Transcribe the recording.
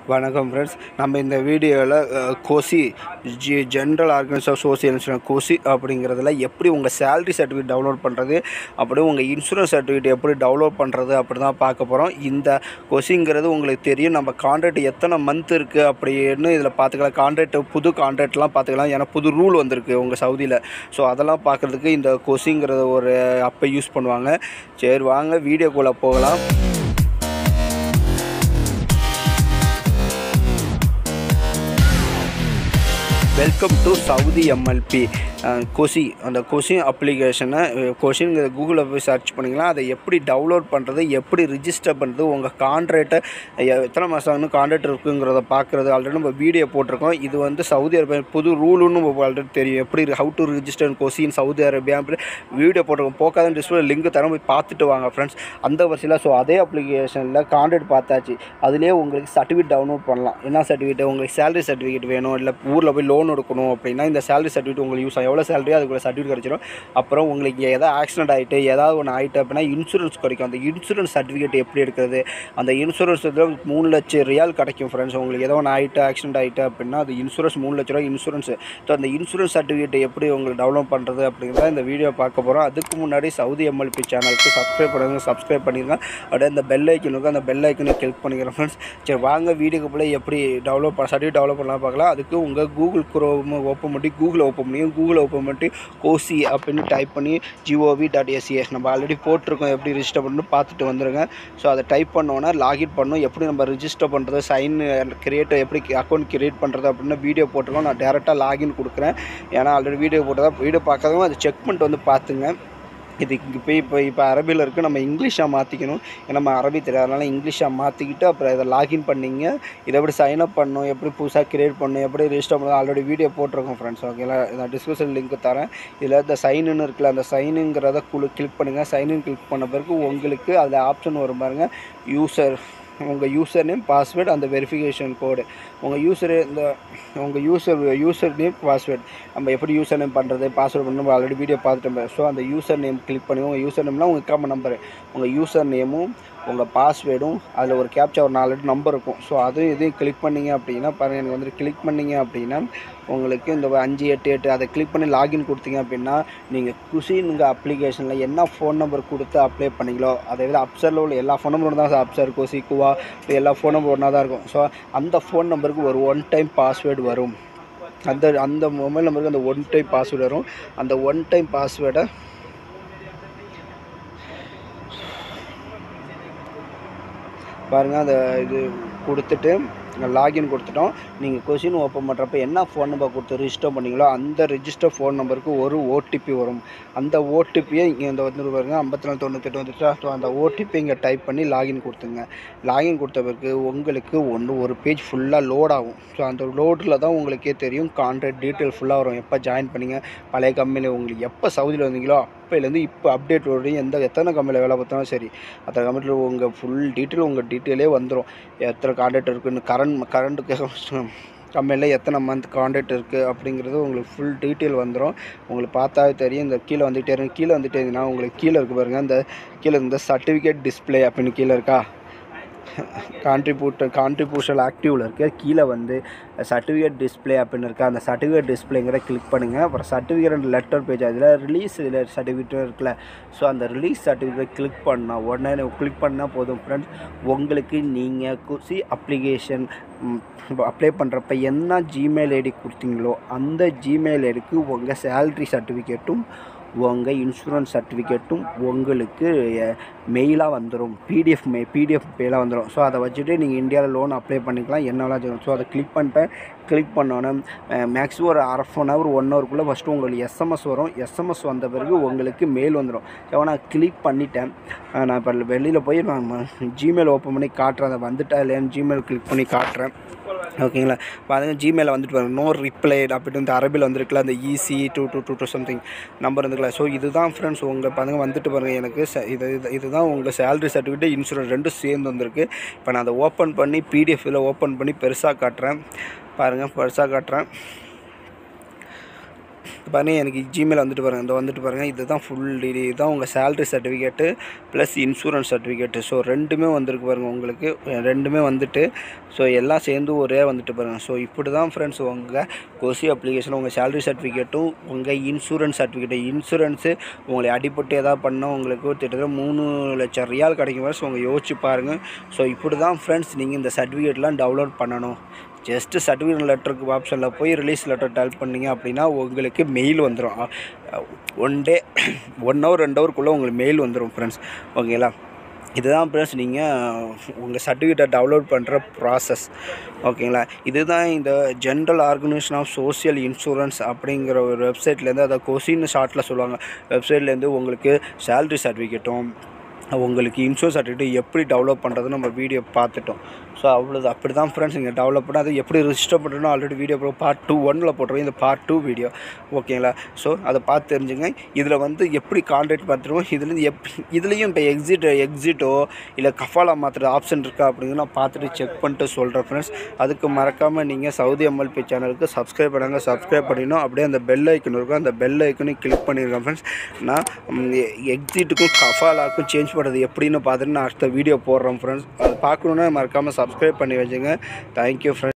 வணக்கம் ஃப்ரெண்ட்ஸ் நம்ம இந்த வீடியோவில் GOSI G general organise of social GOSI அப்படிங்கிறதுல எப்படி உங்கள் சேலரி சர்டிஃபிகேட் டவுன்லோட் பண்ணுறது அப்படியே உங்கள் இன்சூரன்ஸ் சர்டிஃபிகேட் எப்படி டவுன்லோட் பண்ணுறது அப்படி தான் பார்க்க போகிறோம் இந்த கொசிங்கிறது உங்களுக்கு தெரியும் நம்ம கான்ட்ராக்ட் எத்தனை மந்த் இருக்குது அப்படின்னு இதில் பார்த்துக்கலாம் கான்ட்ராக்ட் புது கான்ட்ராக்ட்லாம் பார்த்துக்கலாம் ஏன்னா புது ரூல் வந்திருக்கு உங்கள் சவுதியில் ஸோ அதெல்லாம் பார்க்குறதுக்கு இந்த கொசிங்கிறத ஒரு அப்போ யூஸ் பண்ணுவாங்க சரி வாங்க வீடியோக்குள்ளே போகலாம் welcome to Saudi MLP GOSI அந்த கொஷின் அப்ளிகேஷனை கொஷின்ங்கிற கூகுளில் போய் சர்ச் பண்ணிக்கலாம் அதை எப்படி டவுன்லோட் பண்ணுறது எப்படி ரிஜிஸ்டர் பண்ணுறது உங்கள் கான்ட்ராக்டை எத்தனை மாதம் ஆகணும் கான்ட்ராக்ட் இருக்குங்கிறத பார்க்குறது ஆல்ரெடி நம்ம வீடியோ போட்டிருக்கோம் இது வந்து சவுதி அரேபியா புது ரூலுன்னு ஆல்ரெடி தெரியும் எப்படி ஹவு டு ரிஜிஸ்டர் கொசின் சவுதி அரேபியா அப்படி வீடியோ போட்டிருக்கோம் போக்காத டிஸ்பிளே லிங்க் தரம் போய் பார்த்துட்டு வாங்க ஃப்ரெண்ட்ஸ் அந்த வரிசையில் ஸோ அதே அப்ளிகேஷனில் கான்ட்ராக்ட் பார்த்தாச்சு அதுலேயே உங்களுக்கு சர்டிஃபிகேட் டவுன்லோட் பண்ணலாம் என்ன சர்டிஃபிகேட் உங்களுக்கு சேலரி சர்டிஃபிகேட் வேணும் இல்லை ஊரில் போய் லோன் எடுக்கணும் அப்படின்னா இந்த சேலரி சர்டிஃபிகேட் உங்களுக்கு யூஸ் ஆகும் எவ்வளோ சேலரியோ அதுக்குள்ள சர்டிஃபிகேட் கிடச்சிடும் அப்புறம் உங்களுக்கு ஏதாவது ஆக்சிடென்ட் ஆகிட்டு ஏதாவது ஒன்று ஆகிட்டு அப்படின்னா இன்சூரன்ஸ் கிடைக்கும் அந்த இன்சூரன்ஸ் சர்டிஃபிகேட் எப்படி எடுக்கிறது அந்த இன்சூரன்ஸ் இதில் மூணு லட்சம் ரியால் கிடைக்கும் ஃப்ரெண்ட்ஸ் உங்களுக்கு ஏதோ ஒன்று ஆகிட்டு ஆக்சிடென்ட் ஆகிட்டு அப்படின்னா அது இன்சூரன்ஸ் மூணு லட்ச ரூபா இன்சூரன்ஸ் ஸோ அந்த இன்சூரன்ஸ் சர்டிஃபிகேட் எப்படி உங்களுக்கு டவுன்லோட் பண்ணுறது அப்படிங்கிறத இந்த வீடியோ பார்க்க போகிறோம் அதுக்கு முன்னாடி சவுதி எம்எல்பி சேனலுக்கு சப்ஸ்கிரைப் பண்ணுங்க சப்ஸ்கிரைப் பண்ணிடுங்க அப்படியே அந்த பெல் ஐக்கனுக்கு அந்த பெல் ஐக்கனை கிளிக் பண்ணிக்கிறேன் ஃப்ரெண்ட்ஸ் சரி வாங்க வீடியோக்கு போல எப்படி டெவலப் பண்ண சர்டிஃபிகேட் டெவலப் பண்ணலாம் பார்க்கலாம் அதுக்கு உங்கள் கூகுள் குரோம் ஓப்பன் பண்ணி கூகுள் ஓப்பன் பண்ணி கூகுள் ஓப்பன் பண்ணி கோசி அப்படின்னு டைப் பண்ணி ஜிஓவி டாட் எஸ்சிஎஸ் நம்ம ஆல்ரெடி போட்டிருக்கோம் எப்படி ரிஜிஸ்டர் பண்ணணும் பார்த்துட்டு வந்துடுங்க ஸோ அதை டைப் பண்ணோன்னா லாகின் பண்ணணும் எப்படி நம்ம ரிஜிஸ்டர் பண்ணுறது சைன் கிரியேட் எப்படி அக்கௌண்ட் கிரியேட் பண்ணுறது அப்படின்னு வீடியோ போட்டிருக்கோம் நான் டேரெக்டாக லாகின் கொடுக்குறேன் ஏன்னா ஆல்ரெடி வீடியோ போட்டதா வீடியோ பார்க்காதவங்க அதை செக் பண்ணிட்டு வந்து பார்த்துங்க இது இப்போ இப்போ இப்போ அரபியில் இருக்குது நம்ம இங்கிலீஷாக மாற்றிக்கணும் ஏன்னா நம்ம அரபி தெரியாது அதனால் இங்கிலீஷாக மாற்றிக்கிட்டு அப்புறம் இதை லாகின் பண்ணிங்க இதை எப்படி சைன் அப் பண்ணணும் எப்படி புதுசாக கிரியேட் பண்ணணும் எப்படி ரெஜிஸ்டர் பண்ணணும் ஆல்ரெடி வீடியோ போட்டிருக்கோம் ஃப்ரெண்ட்ஸ் ஓகேங்களா நான் டிஸ்கிரிப்ஷன் லிங்க் தரேன் இதில் இந்த சைனுன்னு இருக்குல்ல அந்த சைனுங்கிறத குழு கிளிக் பண்ணுங்கள் சைனின் கிளிக் பண்ண பிறகு உங்களுக்கு அதில் ஆப்ஷன் வரும் பாருங்கள் யூசர் உங்கள் யூசர் நேம் பாஸ்வேர்டு அந்த வெரிஃபிகேஷன் கோடு உங்கள் யூசர் இந்த உங்கள் யூசர் யூசர் நேம் பாஸ்வேர்டு நம்ம எப்படி யூசர் நேம் பண்ணுறது பாஸ்வேர்டு பண்ணணும் ஆல்ரெடி வீடியோ பார்த்துட்டோம் ஸோ அந்த யூசர் நேம் கிளிக் பண்ணி உங்கள் யூசர் நேம்லாம் உங்கள் அக்கௌண்ட் நம்பரு உங்கள் யூசர் நேமும் உங்கள் பாஸ்வேர்டும் அதில் ஒரு கேப்சா ஒரு நாலு நம்பர் இருக்கும் ஸோ அதுவும் இதையும் கிளிக் பண்ணிங்க அப்படின்னா பாருங்கள் எனக்கு வந்துட்டு கிளிக் பண்ணிங்க அப்படின்னா உங்களுக்கு இந்த அஞ்சு எட்டு எட்டு அதை கிளிக் பண்ணி லாகின் கொடுத்தீங்க அப்படின்னா நீங்கள் குஷின்ங்க அப்ளிகேஷனில் என்ன ஃபோன் நம்பர் கொடுத்து அப்ளை பண்ணீங்களோ அதே விட அப்சரில் உள்ள எல்லா ஃபோன் நம்பரும் தான் அப்சர் கோசி குவா எல்லா ஃபோன் நம்பர் ஒன்றா தான் இருக்கும் ஸோ அந்த ஃபோன் நம்பருக்கு ஒரு ஒன் டைம் பாஸ்வேர்டு வரும் அந்த அந்த மொபைல் நம்பருக்கு அந்த ஒன் டைம் பாஸ்வேர்டு வரும் அந்த ஒன் டைம் பாஸ்வேர்டை பாருங்கள் அந்த இது கொடுத்துட்டு லாகின் கொடுத்துட்டோம் நீங்கள் கொஷின் ஓப்பன் பண்ணுறப்ப என்ன ஃபோன் நம்பர் கொடுத்து ரிஜிஸ்டர் பண்ணீங்களோ அந்த ரிஜிஸ்டர் ஃபோன் நம்பருக்கு ஒரு ஓடிபி வரும் அந்த ஓடிபியை இங்கே இந்த வந்து பாருங்க ஐம்பத்தி நாலு தொண்ணூத்தெட்டு வந்துட்டா ஸோ அந்த ஓடிபி இங்கே டைப் பண்ணி லாகின் கொடுத்துங்க லாகின் கொடுத்த பிறகு உங்களுக்கு ஒன்று ஒரு பேஜ் ஃபுல்லாக லோட் ஆகும் ஸோ அந்த லோடில் தான் உங்களுக்கே தெரியும் கான்ட்ராக்ட் டீட்டெயில் ஃபுல்லாக வரும் எப்போ ஜாயின் பண்ணீங்க பழைய கம்பெனியில் உங்களுக்கு எப்போ சவுதியில் வந்தீங்களோ அப்போலேருந்து இப்போ அப்டேட் வரையும் எந்த எத்தனை கம்பெனியில் வேலை பார்த்தாலும் சரி அத்தனை கம்பெனியில் உங்கள் ஃபுல் டீட்டெயில் உங்கள் டீட்டெயிலே வந்துடும் எத்தனை கான்ட்ராக்ட் இருக்குன்னு கரண்ட் கரண்ட்டுக்கு கம்பெனியில் எத்தனை மந்த் கான்ட்ராக்ட் இருக்குது அப்படிங்கிறது உங்களுக்கு ஃபுல் டீட்டெயில் வந்துடும் உங்களுக்கு பார்த்தாவே தெரியும் இந்த கீழே வந்துகிட்டே இருக்கும் கீழே வந்துகிட்டே இருந்தீங்கன்னா உங்களுக்கு கீழே இருக்குது பாருங்கள் இந்த கீழே இந்த சர்டிஃபிகேட் டிஸ்பிளே அப்படின்னு கீழே இருக்கா கான்ட்ரிபியூட் கான்ட்ரிபியூஷன் ஆக்டிவில் இருக்குது கீழே வந்து சர்டிஃபிகேட் டிஸ்பிளே அப்படின்னு இருக்குது அந்த சர்டிஃபிகேட் டிஸ்பிளேங்கிற கிளிக் பண்ணுங்கள் அப்புறம் சர்டிஃபிகேட் லெட்டர் பேஜ் அதில் ரிலீஸ் இதில் சர்டிஃபிகேட் இருக்குல்ல ஸோ அந்த ரிலீஸ் சர்டிஃபிகேட் கிளிக் பண்ணால் உடனே கிளிக் பண்ணால் போதும் ஃப்ரெண்ட்ஸ் உங்களுக்கு நீங்கள் குசி அப்ளிகேஷன் அப்ளை பண்ணுறப்ப என்ன ஜிமெயில் ஐடி கொடுத்தீங்களோ அந்த ஜிமெயில் ஐடிக்கு உங்கள் சேல்ரி சர்டிஃபிகேட்டும் உங்கள் இன்சூரன்ஸ் சர்டிஃபிகேட்டும் உங்களுக்கு மெயிலாக வந்துடும் பிடிஎஃப் மெய் பிடிஎஃப் மெயிலாக வந்துடும் ஸோ அதை வச்சுட்டு நீங்கள் இந்தியாவில் லோன் அப்ளை பண்ணிக்கலாம் என்னெல்லாம் செய்யணும் ஸோ அதை கிளிக் பண்ணிட்டேன் கிளிக் பண்ணோன்னே மேக்ஸிமம் ஒரு அரை ஒன் ஹவர் ஒன் ஹவருக்குள்ளே ஃபஸ்ட்டு உங்களுக்கு எஸ்எம்எஸ் வரும் எஸ்எம்எஸ் வந்த பிறகு உங்களுக்கு மெயில் வந்துடும் ஸோ நான் கிளிக் பண்ணிட்டேன் நான் இப்போ வெளியில் போய் நான் ஜிமெயில் ஓப்பன் பண்ணி காட்டுறேன் அதை வந்துட்டா இல்லையான்னு ஜிமெயில் கிளிக் பண்ணி காட்டுறேன் ஓகேங்களா பாருங்க ஜிமெயில் வந்துட்டு பாருங்க நோ ரிப்ளை அப்படின்னு இந்த அரபியில் வந்திருக்குல்ல அந்த EC two two two two something number இருந்துக்கல ஸோ இதுதான் ஃப்ரெண்ட்ஸ் உங்கள் பாருங்க வந்துட்டு பாருங்கள் எனக்கு ச- இது இது இதுதான் உங்கள் சேலரி சர்டிஃபிகேட் இன்சூரன்ஸ் ரெண்டும் சேர்ந்து வந்திருக்கு இப்போ நான் அதை ஓப்பன் பண்ணி பிடிஎஃப் இதில் ஓப்பன் பண்ணி பெருசாக காட்டுறேன் பாருங்கள் பெருசாக காட்டுறேன் பாருங்கள் எனக்கு ஜிமெயில் வந்துட்டு பாருங்கள் இந்த வந்துட்டு பாருங்கள் இதுதான் ஃபுல் டீடி இதுதான் உங்கள் salary certificate plus insurance certificate so ரெண்டுமே வந்திருக்கு பாருங்கள் உங்களுக்கு ரெண்டுமே வந்துட்டு ஸோ எல்லாம் சேர்ந்து ஒரே வந்துட்டு பாருங்கள் ஸோ இப்படி தான் ஃப்ரெண்ட்ஸ் உங்கள் கோசி அப்ளிகேஷன் உங்கள் சேலரி சர்டிஃபிகேட்டும் உங்கள் இன்சூரன்ஸ் சர்டிஃபிகேட்டு இன்சூரன்ஸு உங்களை அடிபட்டு எதாவது பண்ணால் உங்களுக்கு கிட்டத்தட்ட மூணு லட்சம் ரியால் கிடைக்கும் வரை ஸோ உங்கள் யோசிச்சு பாருங்கள் ஸோ இப்படி தான் ஃப்ரெண்ட்ஸ் நீங்கள் இந்த சர்டிஃபிகேட்லாம் டவுன்லோட் பண்ணணும் ஜஸ்ட்டு சர்டிஃபிகேட் லெட்டருக்கு ஆப்ஷனில் போய் ரிலீஸ் லெட்டர் டைப் பண்ணீங்க அப்படின்னா உங்களுக்கு மெயில் வந்துடும் ஒன் டே ஒன் ஹவர் ரெண்டு ஹவருக்குள்ளே உங்களுக்கு மெயில் வந்துடும் ஃப்ரெண்ட்ஸ் ஓகேங்களா இதுதான் ஃப்ரெண்ட்ஸ் நீங்கள் உங்கள் சர்டிஃபிகேட்டை டவுன்லோட் பண்ணுற ப்ராசஸ் ஓகேங்களா இதுதான் இந்த general organisation of social insurance அப்படிங்கிற ஒரு வெப்சைட்லேருந்து அதை கொசின்னு ஷார்ட்டில் சொல்லுவாங்க வெப்சைட்லேருந்து உங்களுக்கு சேல்ரி சர்டிஃபிகேட்டும் உங்களுக்கு இன்சூரன்ஸ் சர்டிஃபிகேட் எப்படி டெவலப் பண்ணுறதுன்னு நம்ம வீடியோ பார்த்துட்டோம் ஸோ அவ்வளோது அப்படி தான் ஃப்ரெண்ட்ஸ் நீங்கள் டெவலப் பண்ண அது எப்படி ரிஜிஸ்டர் பண்ணுறோம் ஆல்ரெடி வீடியோ போகிறோம் பார்ட் டூ ஒனில் போட்டுருவோம் இந்த பார்ட் டூ வீடியோ ஓகேங்களா ஸோ அதை பார்த்து தெரிஞ்சுங்க இதில் வந்து எப்படி கான்டாக்ட் பார்த்துருவோம் இதுலேருந்து எப் இதுலேயும் இப்போ எக்ஸிட் எக்ஸிட்டோ இல்லை கஃபாலா மாற்றுற ஆப்ஷன் இருக்கா அப்படிங்கிறது நான் பார்த்துட்டு செக் பண்ணிட்டு சொல்கிறேன் ஃப்ரெண்ட்ஸ் அதுக்கு மறக்காமல் நீங்கள் சவுதி எம்எல்பி சேனலுக்கு சப்ஸ்கிரைப் பண்ணுங்க சப்ஸ்கிரைப் பண்ணிடணும் அப்படியே அந்த பெல் ஐக்கன் இருக்கும் அந்த பெல் ஐக்கனையும் கிளிக் பண்ணியிருக்கேன் ஃப்ரெண்ட்ஸ் நான் எக்ஸிட்டுக்கும் கஃபாலாக்கும் சேஞ்ச் பண்ணுறது எப்படின்னு பார்த்துட்டு நான் அடுத்த வீடியோ போடுறேன் ஃப்ரெண்ட்ஸ் அது பார்க்கணுன்னா மறக்காமல் சப்ஸ்கிரைப் பண்ணி வச்சுங்க தேங்க்யூ ஃப்ரெண்ட்ஸ்